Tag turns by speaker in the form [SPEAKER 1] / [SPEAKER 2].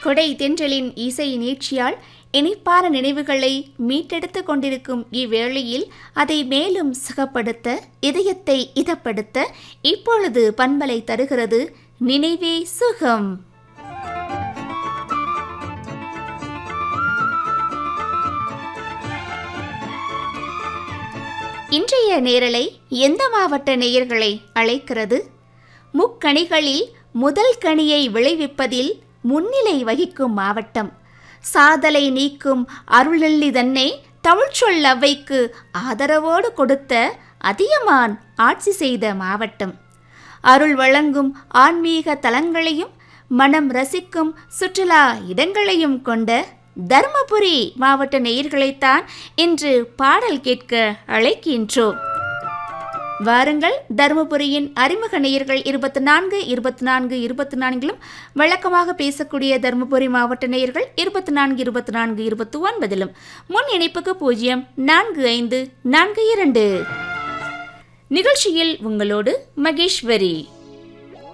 [SPEAKER 1] கொடை தென்றலின் இசை நீட்சியால் இனிப்பான நினைவுகளை மீட்டெடுத்து கொண்டிருக்கும் இவ்வேளையில் அதை மேலும் சுகப்படுத்த இதயத்தை இதப்படுத்த இப்பொழுது பண்பலை தருகிறது நினைவே சுகம் இன்றைய நேரலை எந்த மாவட்ட நேயர்களை அழைக்கிறது முக்கணிகளில் முதல் கனியை விளைவிப்பதில் முன்னிலை வகிக்கும் மாவட்டம் சாதலை நீக்கும் அருள்நெல்லி தன்னை தமிழ்ச்சொல் அவ்வைக்கு ஆதரவோடு கொடுத்த அதியமான் ஆட்சி செய்த மாவட்டம் அருள் வழங்கும் ஆன்மீக தலங்களையும் மனம் ரசிக்கும் சுற்றுலா இடங்களையும் கொண்ட தருமபுரி மாவட்ட நேயர்களைத்தான் இன்று பாடல் கேட்க அழைக்கின்றோம் வாருங்கள் தருமபுரியின் அறிமுக நேயர்கள் இருபத்தி நான்கு இருபத்தி நான்கு இருபத்தி நான்கிலும் வழக்கமாக பேசக்கூடிய தருமபுரி மாவட்ட நேயர்கள் இருபத்தி நான்கு இருபத்தி நான்கு இருபத்தி ஒன்பதிலும் முன் இணைப்புக்கு பூஜ்ஜியம் நான்கு ஐந்து நான்கு இரண்டு நிகழ்ச்சியில் உங்களோடு மகேஸ்வரி